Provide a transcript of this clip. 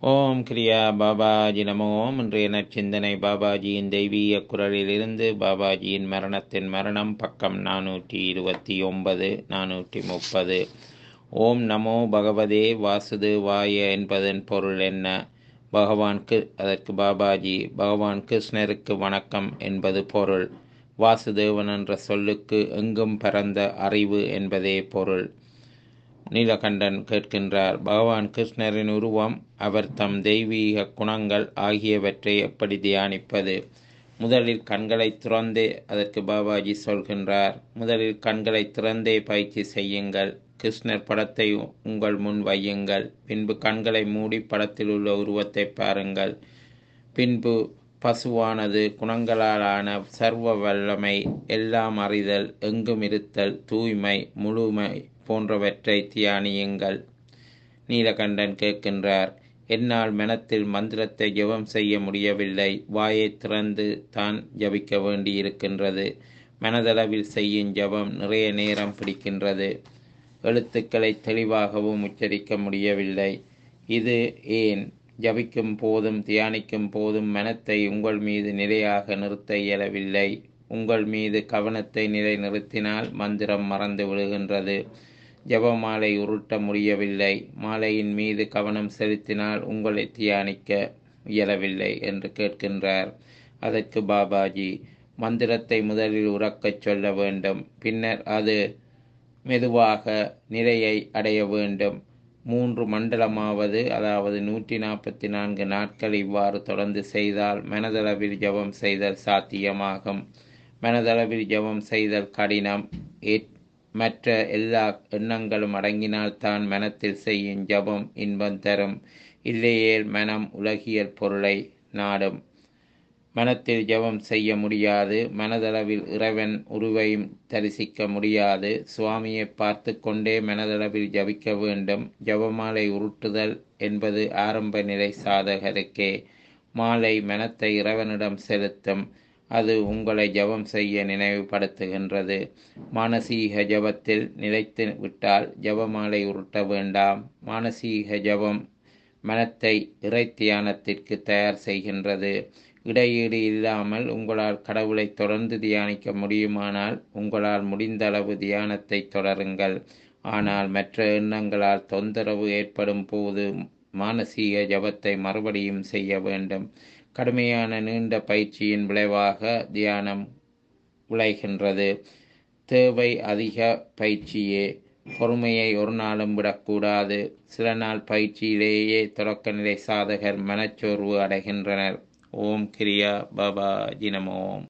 ஓம் கிரியா பாபாஜி நமோ இன்றைய நற்சிந்தனை பாபாஜியின் தெய்வீக குரலிலிருந்து பாபாஜியின் மரணத்தின் மரணம் பக்கம் நானூற்றி இருபத்தி ஒன்பது நானூற்றி முப்பது ஓம் நமோ பகவதே வாசுதேவாய என்பதன் பொருள் என்ன பகவான்க்கு அதற்கு பாபாஜி பகவான் கிருஷ்ணருக்கு வணக்கம் என்பது பொருள் வாசுதேவன் என்ற சொல்லுக்கு எங்கும் பரந்த அறிவு என்பதே பொருள் நீலகண்டன் கேட்கின்றார் பகவான் கிருஷ்ணரின் உருவம் அவர் தம் தெய்வீக குணங்கள் ஆகியவற்றை எப்படி தியானிப்பது முதலில் கண்களை திறந்தே அதற்கு பாபாஜி சொல்கின்றார் முதலில் கண்களை திறந்தே பயிற்சி செய்யுங்கள் கிருஷ்ணர் படத்தை உங்கள் முன் வையுங்கள் பின்பு கண்களை மூடி படத்தில் உள்ள உருவத்தை பாருங்கள் பின்பு பசுவானது குணங்களாலான சர்வ வல்லமை எல்லாம் அறிதல் எங்கும் இருத்தல் தூய்மை முழுமை போன்றவற்றை தியானியுங்கள் நீலகண்டன் கேட்கின்றார் என்னால் மனத்தில் மந்திரத்தை ஜெபம் செய்ய முடியவில்லை வாயை திறந்து தான் ஜபிக்க வேண்டியிருக்கின்றது மனதளவில் செய்யும் ஜபம் நிறைய நேரம் பிடிக்கின்றது எழுத்துக்களை தெளிவாகவும் உச்சரிக்க முடியவில்லை இது ஏன் ஜபிக்கும் போதும் தியானிக்கும் போதும் மனத்தை உங்கள் மீது நிலையாக நிறுத்த இயலவில்லை உங்கள் மீது கவனத்தை நிலை நிறுத்தினால் மந்திரம் மறந்து விடுகின்றது ஜபமாலை உருட்ட முடியவில்லை மாலையின் மீது கவனம் செலுத்தினால் உங்களை தியானிக்க இயலவில்லை என்று கேட்கின்றார் அதற்கு பாபாஜி மந்திரத்தை முதலில் உறக்கச் சொல்ல வேண்டும் பின்னர் அது மெதுவாக நிலையை அடைய வேண்டும் மூன்று மண்டலமாவது அதாவது நூற்றி நாற்பத்தி நான்கு நாட்கள் இவ்வாறு தொடர்ந்து செய்தால் மனதளவில் ஜபம் செய்தல் சாத்தியமாகும் மனதளவில் ஜபம் செய்தல் கடினம் மற்ற எல்லா எண்ணங்களும் அடங்கினால் தான் மனத்தில் செய்யும் ஜபம் இன்பம் தரும் இல்லையேல் மனம் உலகியல் பொருளை நாடும் மனத்தில் ஜபம் செய்ய முடியாது மனதளவில் இறைவன் உருவையும் தரிசிக்க முடியாது சுவாமியை பார்த்து கொண்டே மனதளவில் ஜபிக்க வேண்டும் ஜபமாலை உருட்டுதல் என்பது ஆரம்ப நிலை சாதகருக்கே மாலை மனத்தை இறைவனிடம் செலுத்தும் அது உங்களை ஜபம் செய்ய நினைவுபடுத்துகின்றது மானசீக ஜபத்தில் நிலைத்து விட்டால் ஜபமாலை உருட்ட வேண்டாம் மானசீக ஜபம் மனத்தை இறை தியானத்திற்கு தயார் செய்கின்றது இடையீடு இல்லாமல் உங்களால் கடவுளை தொடர்ந்து தியானிக்க முடியுமானால் உங்களால் முடிந்த அளவு தியானத்தை தொடருங்கள் ஆனால் மற்ற எண்ணங்களால் தொந்தரவு ஏற்படும் போது மானசீக ஜபத்தை மறுபடியும் செய்ய வேண்டும் கடுமையான நீண்ட பயிற்சியின் விளைவாக தியானம் விளைகின்றது தேவை அதிக பயிற்சியே பொறுமையை ஒரு நாளும் விடக்கூடாது சில நாள் பயிற்சியிலேயே தொடக்க நிலை சாதகர் மனச்சோர்வு அடைகின்றனர் ஓம் கிரியா பாபா ஜினமோம்